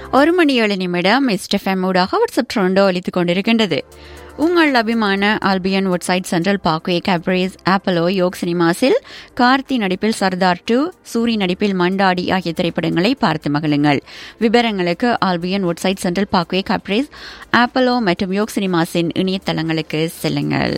ஒரு மணி ஏழு நிமிடம் எஸ்டெஃப்எம் ஊடாக வாட்ஸ்அப் ட்ரோண்டோ அளித்துக் கொண்டிருக்கின்றது உங்கள் அபிமான ஆல்பியன் வெப்சைட் சென்ட்ரல் பாக்வே கேப்ரேஸ் ஆப்பலோ யோக் சினிமாஸில் கார்த்தி நடிப்பில் சர்தார் டூ சூரி நடிப்பில் மண்டாடி ஆகிய திரைப்படங்களை பார்த்து மகிழுங்கள் விவரங்களுக்கு ஆல்பியன் வெப்சைட் சென்ட்ரல் பாக்வே கேப்ரேஸ் ஆப்பலோ மற்றும் யோக் சினிமாஸின் இணையதளங்களுக்கு செல்லுங்கள்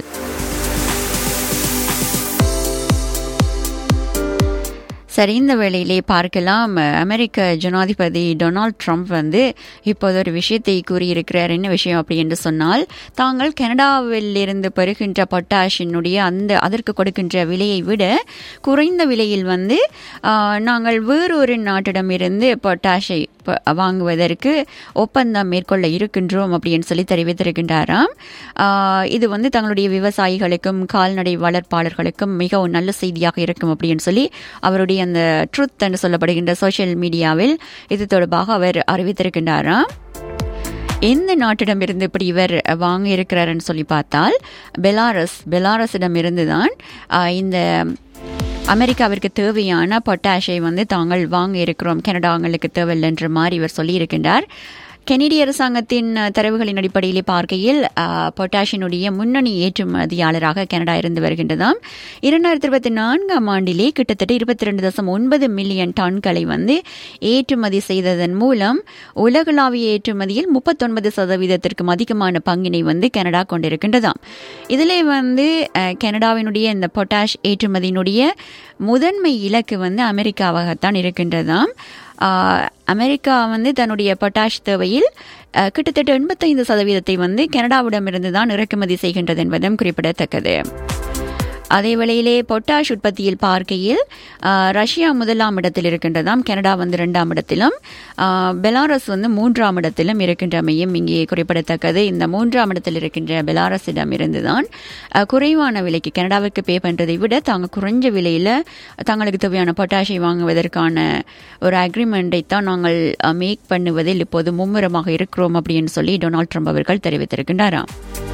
சரி இந்த வேளையிலே பார்க்கலாம் அமெரிக்க ஜனாதிபதி டொனால்ட் ட்ரம்ப் வந்து இப்போது ஒரு விஷயத்தை கூறியிருக்கிறார் என்ன விஷயம் அப்படி என்று சொன்னால் தாங்கள் கனடாவில் இருந்து பெறுகின்ற பொட்டாஷினுடைய அந்த அதற்கு கொடுக்கின்ற விலையை விட குறைந்த விலையில் வந்து நாங்கள் வேறொரு நாட்டிடமிருந்து பொட்டாஷை வாங்குவதற்கு ஒப்பந்தம் மேற்கொள்ள இருக்கின்றோம் அப்படின்னு சொல்லி தெரிவித்திருக்கின்றாராம் இது வந்து தங்களுடைய விவசாயிகளுக்கும் கால்நடை வளர்ப்பாளர்களுக்கும் மிகவும் நல்ல செய்தியாக இருக்கும் அப்படின்னு சொல்லி அவருடைய அந்த ட்ருத் என்று சொல்லப்படுகின்ற சோசியல் மீடியாவில் இது தொடர்பாக அவர் அறிவித்திருக்கின்றாராம் எந்த நாட்டிடமிருந்து இப்படி இவர் வாங்க இருக்கிறாருன்னு சொல்லி பார்த்தால் பெலாரஸ் பெலாரஸிடம் இருந்து தான் இந்த அமெரிக்காவிற்கு தேவையான பொட்டாஷை வந்து தாங்கள் வாங்க இருக்கிறோம் கனடாங்களுக்கு தேவையில்லைன்ற மாதிரி இவர் சொல்லியிருக்கின்றார் கெனடிய அரசாங்கத்தின் தரவுகளின் அடிப்படையிலே பார்க்கையில் பொட்டாஷினுடைய முன்னணி ஏற்றுமதியாளராக கனடா இருந்து வருகின்றதாம் இரண்டாயிரத்தி இருபத்தி நான்காம் ஆண்டிலே கிட்டத்தட்ட இருபத்தி ரெண்டு தசம் ஒன்பது மில்லியன் டன்களை வந்து ஏற்றுமதி செய்ததன் மூலம் உலகளாவிய ஏற்றுமதியில் முப்பத்தொன்பது சதவீதத்திற்கும் அதிகமான பங்கினை வந்து கனடா கொண்டிருக்கின்றதாம் இதிலே வந்து கனடாவினுடைய இந்த பொட்டாஷ் ஏற்றுமதியினுடைய முதன்மை இலக்கு வந்து அமெரிக்காவாகத்தான் இருக்கின்றதாம் அமெரிக்கா வந்து தன்னுடைய பொட்டாஷ் தேவையில் கிட்டத்தட்ட எண்பத்தைந்து சதவீதத்தை வந்து கனடாவிடமிருந்து தான் இறக்குமதி செய்கின்றது என்பதும் குறிப்பிடத்தக்கது அதே வேளையிலே பொட்டாஷ் உற்பத்தியில் பார்க்கையில் ரஷ்யா முதலாம் இடத்தில் இருக்கின்றதாம் கனடா வந்து இரண்டாம் இடத்திலும் பெலாரஸ் வந்து மூன்றாம் இடத்திலும் இருக்கின்றமையும் இங்கே குறிப்பிடத்தக்கது இந்த மூன்றாம் இடத்தில் இருக்கின்ற பெலாரஸிடம் இருந்துதான் குறைவான விலைக்கு கனடாவுக்கு பே பண்ணுறதை விட தாங்க குறைஞ்ச விலையில் தங்களுக்கு தேவையான பொட்டாஷை வாங்குவதற்கான ஒரு அக்ரிமெண்ட்டை தான் நாங்கள் மேக் பண்ணுவதில் இப்போது மும்முரமாக இருக்கிறோம் அப்படின்னு சொல்லி டொனால்ட் ட்ரம்ப் அவர்கள் தெரிவித்திருக்கின்றாராம்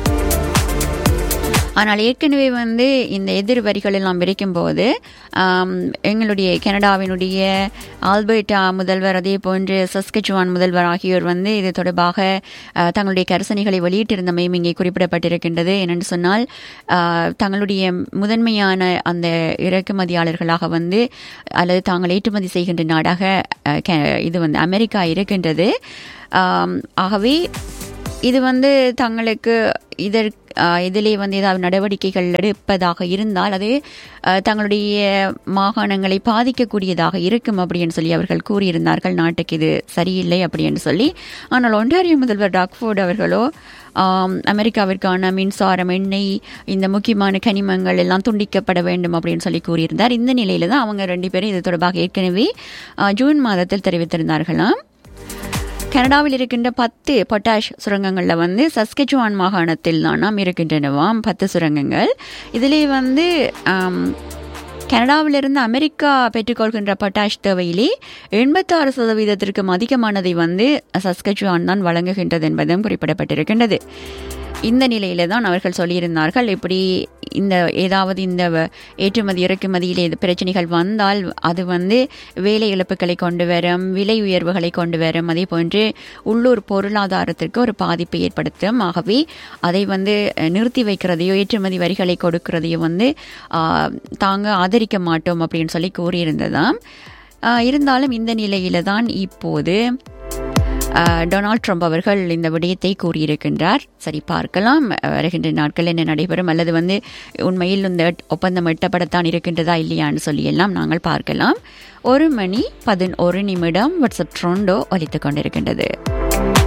ஆனால் ஏற்கனவே வந்து இந்த எதிர் வரிகள் எல்லாம் விரைக்கும் போது எங்களுடைய கனடாவினுடைய ஆல்பர்டா முதல்வர் அதே போன்று சஸ்கச்சுவான் முதல்வர் ஆகியோர் வந்து இது தொடர்பாக தங்களுடைய கரசனைகளை வெளியிட்டிருந்தமையும் இங்கே குறிப்பிடப்பட்டிருக்கின்றது என்னென்னு சொன்னால் தங்களுடைய முதன்மையான அந்த இறக்குமதியாளர்களாக வந்து அல்லது தாங்கள் ஏற்றுமதி செய்கின்ற நாடாக இது வந்து அமெரிக்கா இருக்கின்றது ஆகவே இது வந்து தங்களுக்கு இதற்கு இதிலே வந்து ஏதாவது நடவடிக்கைகள் எடுப்பதாக இருந்தால் அது தங்களுடைய மாகாணங்களை பாதிக்கக்கூடியதாக இருக்கும் அப்படின்னு சொல்லி அவர்கள் கூறியிருந்தார்கள் நாட்டுக்கு இது சரியில்லை அப்படின்னு சொல்லி ஆனால் ஒன்றாரிய முதல்வர் டாக்ஃபோர்டு அவர்களோ அமெரிக்காவிற்கான மின்சாரம் எண்ணெய் இந்த முக்கியமான கனிமங்கள் எல்லாம் துண்டிக்கப்பட வேண்டும் அப்படின்னு சொல்லி கூறியிருந்தார் இந்த நிலையில தான் அவங்க ரெண்டு பேரும் இது தொடர்பாக ஏற்கனவே ஜூன் மாதத்தில் தெரிவித்திருந்தார்களாம் கனடாவில் இருக்கின்ற பத்து பொட்டாஷ் சுரங்கங்களில் வந்து சஸ்கெச்சுவான் மாகாணத்தில் தான் நாம் இருக்கின்றனவாம் பத்து சுரங்கங்கள் இதிலே வந்து கனடாவிலிருந்து அமெரிக்கா பெற்றுக்கொள்கின்ற பொட்டாஷ் தேவையிலே எண்பத்தாறு சதவீதத்திற்கும் அதிகமானதை வந்து சஸ்கச்சுவான் தான் வழங்குகின்றது என்பதும் குறிப்பிடப்பட்டிருக்கின்றது இந்த நிலையில தான் அவர்கள் சொல்லியிருந்தார்கள் இப்படி இந்த ஏதாவது இந்த ஏற்றுமதி இறக்குமதியில் பிரச்சனைகள் வந்தால் அது வந்து வேலை இழப்புகளை கொண்டு வரும் விலை உயர்வுகளை கொண்டு வரும் அதே போன்று உள்ளூர் பொருளாதாரத்திற்கு ஒரு பாதிப்பை ஏற்படுத்தும் ஆகவே அதை வந்து நிறுத்தி வைக்கிறதையோ ஏற்றுமதி வரிகளை கொடுக்கிறதையோ வந்து தாங்க ஆதரிக்க மாட்டோம் அப்படின்னு சொல்லி கூறியிருந்ததாம் இருந்தாலும் இந்த நிலையில தான் இப்போது டொனால்ட் ட்ரம்ப் அவர்கள் இந்த விடயத்தை கூறியிருக்கின்றார் சரி பார்க்கலாம் வருகின்ற நாட்கள் என்ன நடைபெறும் அல்லது வந்து உண்மையில் இந்த ஒப்பந்தம் எட்டப்படத்தான் இருக்கின்றதா இல்லையான்னு சொல்லி எல்லாம் நாங்கள் பார்க்கலாம் ஒரு மணி பதினொரு நிமிடம் வாட்ஸ்அப் ட்ரோண்டோ ஒலித்துக் கொண்டிருக்கின்றது